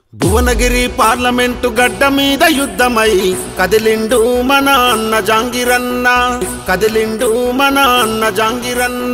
Bhuvanagiri parliament గడ్డ మీద యుద్ధమై కదిలిండు మన అన్న జాంగిరన్న కదిలిండు మన అన్న జాంగిరన్న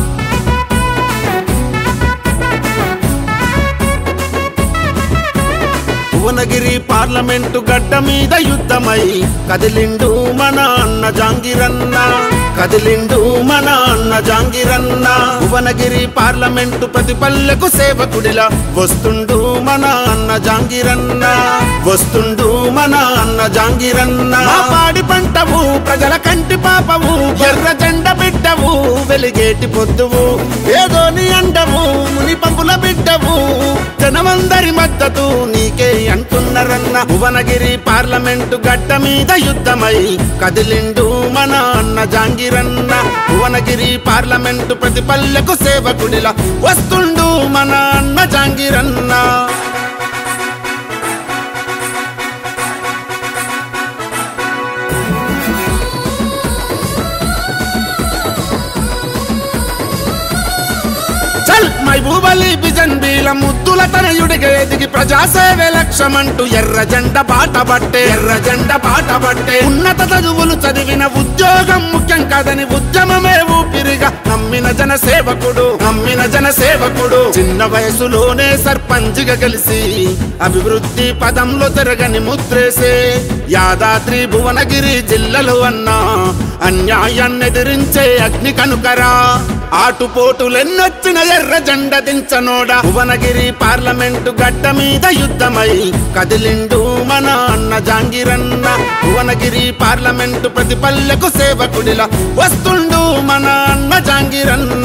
భువనగిరి పార్లమెంటు గడ్డ మీద యుద్ధమై కదిలిండు మన అన్న జాంగిరన్న కదిలిండు మన అన్న జాంగిరన్న భువనగిరి పార్లమెంటు ప్రతి పల్లెకు సేవకుడిలా వస్తుండు మన అన్న జాంగిరన్న వస్తుండు మన అన్న జాంగిరన్న మా పాడి పంటవు ప్రజల కంటి పాపవు ఎర్ర జెండ బిడ్డవు వెలిగేటి పొద్దువు ఏదో నీ అండవు ముని పంపుల బిడ్డవు జనమందరి మద్దతు నీకే అంటున్నారన్న భువనగిరి పార్లమెంటు గడ్డ మీద యుద్ధమై కదిలిండు మన అన్న జాంగిరన్న భువనగిరి పార్లమెంటు ప్రతి పల్లెకు సేవకుడిలా వస్తుండు మన అన్న జాంగిరన్న చల్ మైబూబలి బిజన్ బీల ముద్దుల తనయుడిగా ఎదిగి ప్రజాసేవే లక్ష్యమంటూ ఎర్ర జెండ బాట పట్టే ఎర్ర జెండ బాట పట్టే ఉన్నత చదువులు చదివిన ఉద్యోగం ముఖ్యం కాదని ఉద్యమమే ఊపిరిగా నమ్మిన జన సేవకుడు నమ్మిన జన సేవకుడు చిన్న వయసులోనే సర్పంచ్గా కలిసి అభివృద్ధి పదంలో తిరగని ముద్రేసే యాదాద్రి భువనగిరి జిల్లాలో అన్నా అన్యాయాన్ని ఎదిరించే అగ్ని కనుకరా ఆటుపోటులెన్నొచ్చిన ఎర్ర జెండ దించనోడా భువనగిరి పార్లమెంటు గడ్డ మీద యుద్ధమై కదిలిండు మన అన్న జాంగిరన్న భువనగిరి పార్లమెంటు ప్రతి పల్లెకు సేవకుడిలా వస్తుండు మన అన్న జాంగిరన్న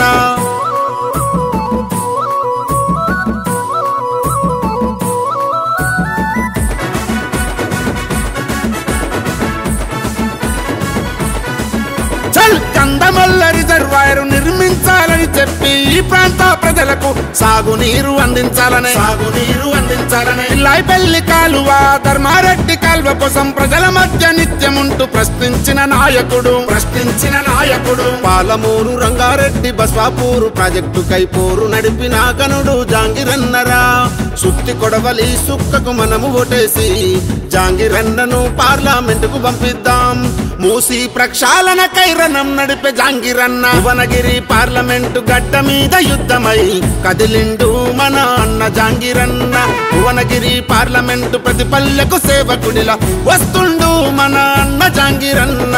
చల్ కందమల్ల రిజర్వాయర్ నిర్మించాలని చెప్పి ఈ ప్రాంత ప్రజలకు సాగునీరు అందించాలని సాగునీరు అందించాలని లాయిపల్లి కాలువ ధర్మారెడ్డి కాలువ కోసం ప్రజల మధ్య నిత్యముంటూ ప్రశ్నించిన నాయకుడు ప్రశ్నించిన నాయకుడు పాలమూరు రంగారెడ్డి బస్వాపూరు ప్రాజెక్టు కైపోరు నడిపిన కనుడు జాంగిరన్నరా సుత్తి కొడవలి సుక్కకు మనము ఓటేసి జాంగిరన్నను పార్లమెంటుకు పంపిద్దాం మూసి ప్రక్షాళన కైరణం నడిపే జాంగిరన్న భువనగిరి పార్లమెంటు గడ్డ మీద యుద్ధమై కదిలిండు మన అన్న జాంగిరన్న భువనగిరి పార్లమెంటు ప్రతి పల్లెకు సేవకుడిలా వస్తుండు మన అన్న జాంగిరన్న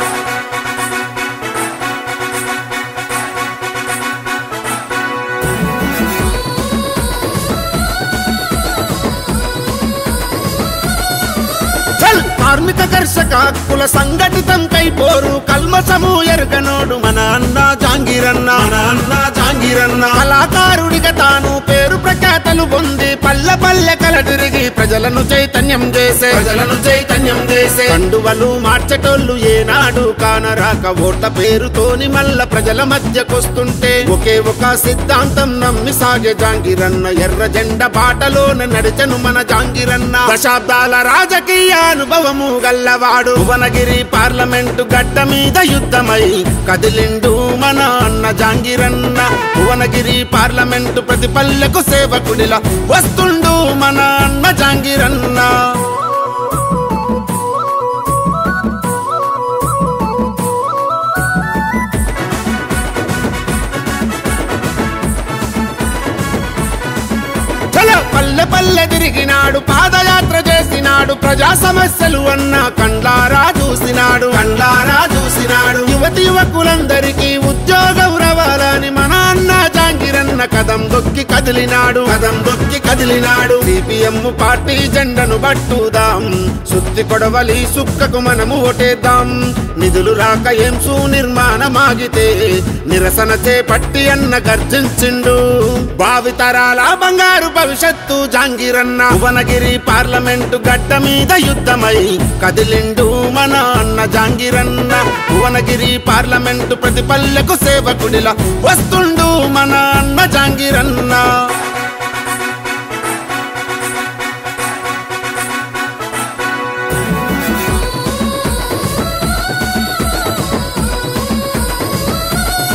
చల్ కార్మిక కర్షక హక్కుల సంఘటితం కైపోరు కల్మసము ఎరగనోడు మన అన్న జాంగిరన్న మన అన్న జాంగిరన్న కళాకారుడిగా తాను పేరు ప్రఖ్యాతలు పొంది పల్లె పల్లె కల తిరిగి ప్రజలను చైతన్యం చేసే ప్రజలను చైతన్యం చేసే కండువలు మార్చటోళ్ళు ఏనాడు కానరాక ఓట్ల పేరుతోని మల్ల ప్రజల మధ్యకొస్తుంటే ఒకే ఒక సిద్ధాంతం నమ్మి సాగే జాంగిరన్న ఎర్ర జెండ బాటలోన నడిచను మన జాంగిరన్న దశాబ్దాల రాజకీయ అనుభవము గల్లవాడు భువనగిరి పార్లమెంటు గడ్డ మీద యుద్ధమై కదిలిండు మన అన్న జాంగిరన్న భువనగిరి పార్లమెంటు ప్రతి పల్లెకు సేవకుడిలా వస్తుండు మన అన్న జాంగిరన్న చలో పల్లె పల్లె తిరిగినాడు పాదయాత్ర చేసినాడు ప్రజా సమస్యలు అన్న కండ్లారా చూసినాడు కండ్లారా చూసినాడు యువతి యువకులందరికీ ఉద్యోగం రావాలని మన అన్న జాంగిరన్న కదం దొక్కి కదిలినాడు కదం దొక్కి కదిలినాడు సిపిఎం పార్టీ జెండను పట్టుదాం సుత్తి కొడవలి సుక్కకు మనము ఓటేద్దాం నిధులు రాక ఏం నిర్మాణమాగితే నిరసన చేపట్టి అన్న గర్జించిండు భావితరాల బంగారు భవిష్యత్తు జాంగిరన్న భువనగిరి పార్లమెంటు గడ్డ మీద యుద్ధమై కదిలిండు మన అన్న జాంగిరన్న భువనగిరి పార్లమెంటు ప్రతి పల్లెకు సేవకుడిలా వస్తుండు మన అన్న జాంగిరన్న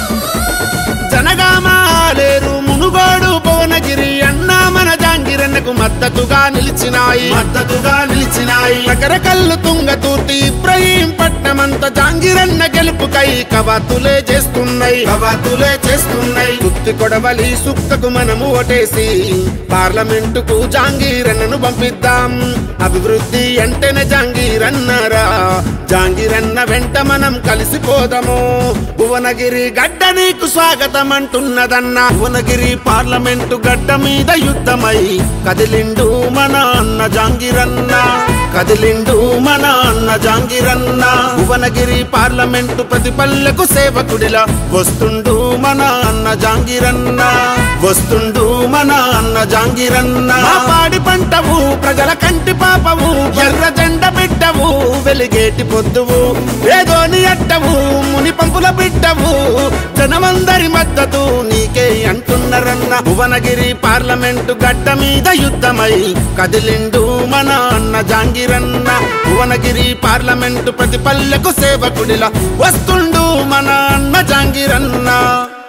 జనగామ లేరు మునుగోడు భువనగిరి అన్న మన జాంగిరన్నకు మనకు మద్దతుగా నిలిచినాయి మద్దతుగా నిలిచినాయి రకరకల్లు తుంగతూర్తి ఇబ్రహీం పట్నమంత జాంగిరన్న గెలుపుకై కవాతులే చేస్తున్నాయి కవాతులే చేస్తున్నాయి సుత్తి కొడవలి సుక్కకు మనము ఓటేసి పార్లమెంటుకు జాంగీరన్నను పంపిద్దాం అభివృద్ధి అంటేనే జాంగీరన్నరా జాంగీరన్న వెంట మనం కలిసిపోదాము భువనగిరి గడ్డ నీకు స్వాగతం అంటున్నదన్న భువనగిరి పార్లమెంటు గడ్డ మీద యుద్ధమై కదిలిండు మన అన్న జాంగిరన్న కదిలిండు మన అన్న జాంగిరన్న భువనగిరి పార్లమెంటు ప్రతి పల్లెకు సేవకుడిలా వస్తుండు మన అన్న జాంగిరన్న వస్తుండు మన అన్న జాంగిరన్న మా పాడి పంటవు ప్రజల కంటి పాపవు ఎర్ర జెండ బిడ్డవు వెలిగేటి పొద్దువు ఏదోని అట్టవు ముని పంపుల బిడ్డవు జనమందరి మద్దతు నీకే అంటున్నారన్న భువనగిరి పార్లమెంటు గడ్డ మీద యుద్ధమై కదిలిండు మన అన్న జాంగిరన్న భువనగిరి పార్లమెంటు ప్రతి పల్లెకు సేవకుడిలా వస్తుండు మన అన్న జాంగిరన్న